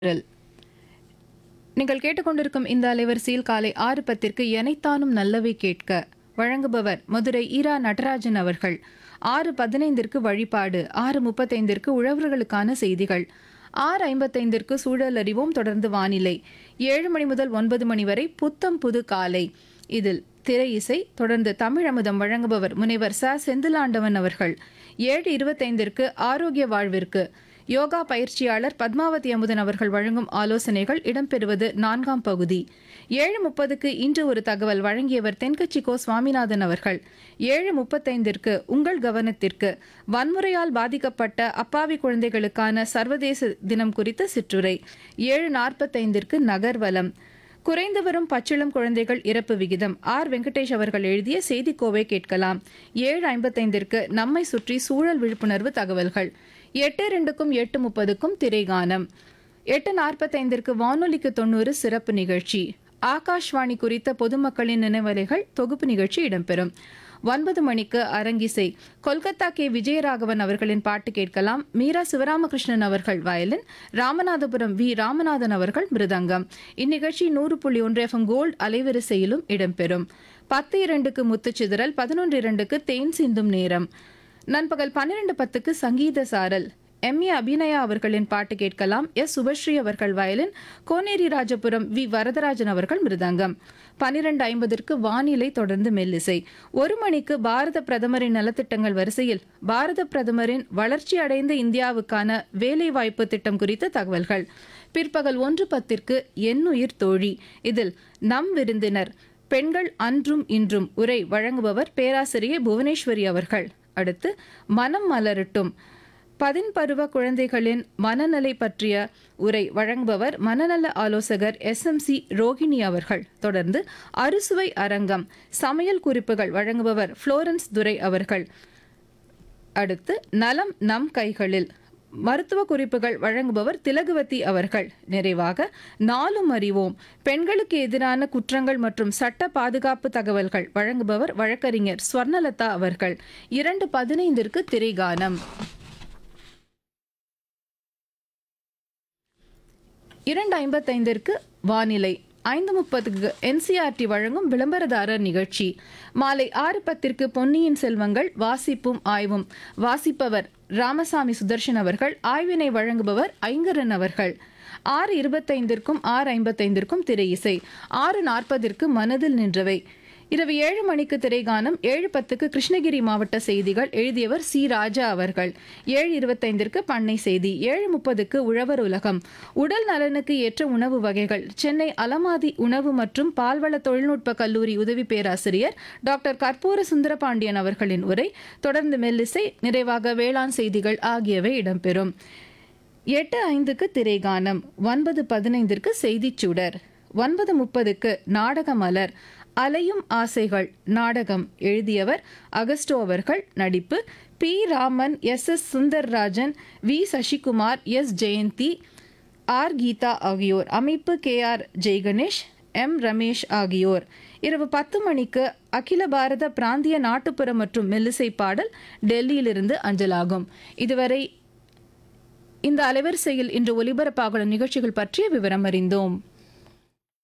குரல் நீங்கள் கேட்டுக்கொண்டிருக்கும் இந்த அலைவரிசையில் காலை ஆறு பத்திற்கு எனைத்தானும் நல்லவை கேட்க வழங்குபவர் மதுரை ஈரா நடராஜன் அவர்கள் ஆறு பதினைந்திற்கு வழிபாடு ஆறு முப்பத்தைந்திற்கு உழவர்களுக்கான செய்திகள் ஆறு ஐம்பத்தைந்திற்கு சூழல் அறிவோம் தொடர்ந்து வானிலை ஏழு மணி முதல் ஒன்பது மணி வரை புத்தம் புது காலை இதில் திரை இசை தொடர்ந்து தமிழ் அமுதம் வழங்குபவர் முனைவர் ச செந்திலாண்டவன் அவர்கள் ஏழு இருபத்தைந்திற்கு ஆரோக்கிய வாழ்விற்கு யோகா பயிற்சியாளர் பத்மாவதி அமுதன் அவர்கள் வழங்கும் ஆலோசனைகள் இடம்பெறுவது நான்காம் பகுதி ஏழு முப்பதுக்கு இன்று ஒரு தகவல் வழங்கியவர் தென்கட்சி கோ சுவாமிநாதன் அவர்கள் ஏழு முப்பத்தைந்திற்கு உங்கள் கவனத்திற்கு வன்முறையால் பாதிக்கப்பட்ட அப்பாவி குழந்தைகளுக்கான சர்வதேச தினம் குறித்த சிற்றுரை ஏழு நாற்பத்தைந்திற்கு நகர்வலம் குறைந்து வரும் பச்சிளம் குழந்தைகள் இறப்பு விகிதம் ஆர் வெங்கடேஷ் அவர்கள் எழுதிய செய்திக்கோவை கேட்கலாம் ஏழு ஐம்பத்தைந்திற்கு நம்மை சுற்றி சூழல் விழிப்புணர்வு தகவல்கள் எட்டு ரெண்டுக்கும் எட்டு முப்பதுக்கும் திரைகானம் எட்டு நாற்பத்தைந்திற்கு வானொலிக்கு தொண்ணூறு சிறப்பு நிகழ்ச்சி ஆகாஷ்வாணி குறித்த பொதுமக்களின் நினைவலைகள் தொகுப்பு நிகழ்ச்சி இடம்பெறும் ஒன்பது மணிக்கு அரங்கிசை கொல்கத்தா கே விஜயராகவன் அவர்களின் பாட்டு கேட்கலாம் மீரா சிவராமகிருஷ்ணன் அவர்கள் வயலின் ராமநாதபுரம் வி ராமநாதன் அவர்கள் மிருதங்கம் இந்நிகழ்ச்சி நூறு புள்ளி ஒன்று எஃப்எம் கோல்டு அலைவரிசையிலும் இடம்பெறும் பத்து இரண்டுக்கு முத்துச்சிதறல் பதினொன்று இரண்டுக்கு தேன் சிந்தும் நேரம் நண்பகல் பன்னிரண்டு பத்துக்கு சங்கீத சாரல் எம் ஏ அபிநயா அவர்களின் பாட்டு கேட்கலாம் எஸ் சுபஸ்ரீ அவர்கள் வயலின் கோனேரி ராஜபுரம் வி வரதராஜன் அவர்கள் மிருதங்கம் பன்னிரண்டு ஐம்பதற்கு வானிலை தொடர்ந்து மெல்லிசை ஒரு மணிக்கு பாரத பிரதமரின் நலத்திட்டங்கள் வரிசையில் பாரத பிரதமரின் வளர்ச்சி அடைந்த இந்தியாவுக்கான வேலைவாய்ப்பு திட்டம் குறித்த தகவல்கள் பிற்பகல் ஒன்று பத்திற்கு எண்ணுயிர் தோழி இதில் நம் விருந்தினர் பெண்கள் அன்றும் இன்றும் உரை வழங்குபவர் பேராசிரியர் புவனேஸ்வரி அவர்கள் அடுத்து மனம் மலரட்டும் பதின்பருவ குழந்தைகளின் மனநலை பற்றிய உரை வழங்குபவர் மனநல ஆலோசகர் எஸ் எம் சி ரோகிணி அவர்கள் தொடர்ந்து அறுசுவை அரங்கம் சமையல் குறிப்புகள் வழங்குபவர் புளோரன்ஸ் துரை அவர்கள் அடுத்து நலம் நம் கைகளில் மருத்துவ குறிப்புகள் வழங்குபவர் திலகுவதி அவர்கள் நிறைவாக நாளும் அறிவோம் பெண்களுக்கு எதிரான குற்றங்கள் மற்றும் சட்ட பாதுகாப்பு தகவல்கள் வழங்குபவர் வழக்கறிஞர் ஸ்வர்ணலதா அவர்கள் இரண்டு பதினைந்திற்கு திரைகானம் இரண்டு ஐம்பத்தைந்திற்கு வானிலை ஐந்து முப்பதுக்கு என்சிஆர்டி வழங்கும் விளம்பரதாரர் நிகழ்ச்சி மாலை ஆறு பத்திற்கு பொன்னியின் செல்வங்கள் வாசிப்பும் ஆய்வும் வாசிப்பவர் ராமசாமி சுதர்ஷன் அவர்கள் ஆய்வினை வழங்குபவர் ஐங்கரன் அவர்கள் ஆறு இருபத்தைந்திற்கும் ஆறு ஐம்பத்தைந்திற்கும் திரை இசை ஆறு நாற்பதிற்கு மனதில் நின்றவை இரவு ஏழு மணிக்கு திரைகானம் ஏழு பத்துக்கு கிருஷ்ணகிரி மாவட்ட செய்திகள் எழுதியவர் சி ராஜா அவர்கள் ஏழு இருபத்தைந்திற்கு பண்ணை செய்தி ஏழு முப்பதுக்கு உழவர் உலகம் உடல் நலனுக்கு ஏற்ற உணவு வகைகள் சென்னை அலமாதி உணவு மற்றும் பால்வள தொழில்நுட்ப கல்லூரி உதவி பேராசிரியர் டாக்டர் கற்பூர சுந்தரபாண்டியன் அவர்களின் உரை தொடர்ந்து மெல்லிசை நிறைவாக வேளாண் செய்திகள் ஆகியவை இடம்பெறும் எட்டு ஐந்துக்கு திரைகானம் ஒன்பது பதினைந்திற்கு செய்திச் சுடர் ஒன்பது முப்பதுக்கு நாடக மலர் அலையும் ஆசைகள் நாடகம் எழுதியவர் அகஸ்டோ அவர்கள் நடிப்பு P Raman S S Sundarrajan V Sasikumar S Jayanthi R Geetha ஆகியோர் அமைப்பு K R Jaiganesh M Ramesh ஆகியோர் இரவு பத்து மணிக்கு அகில பாரத பிராந்திய நாட்டுப்புற மற்றும் மெல்லிசை பாடல் டெல்லியிலிருந்து அஞ்சலாகும் இதுவரை இந்த அலைவரிசையில் இன்று ஒலிபரப்பாகும் நிகழ்ச்சிகள் பற்றிய விவரம் அறிந்தோம்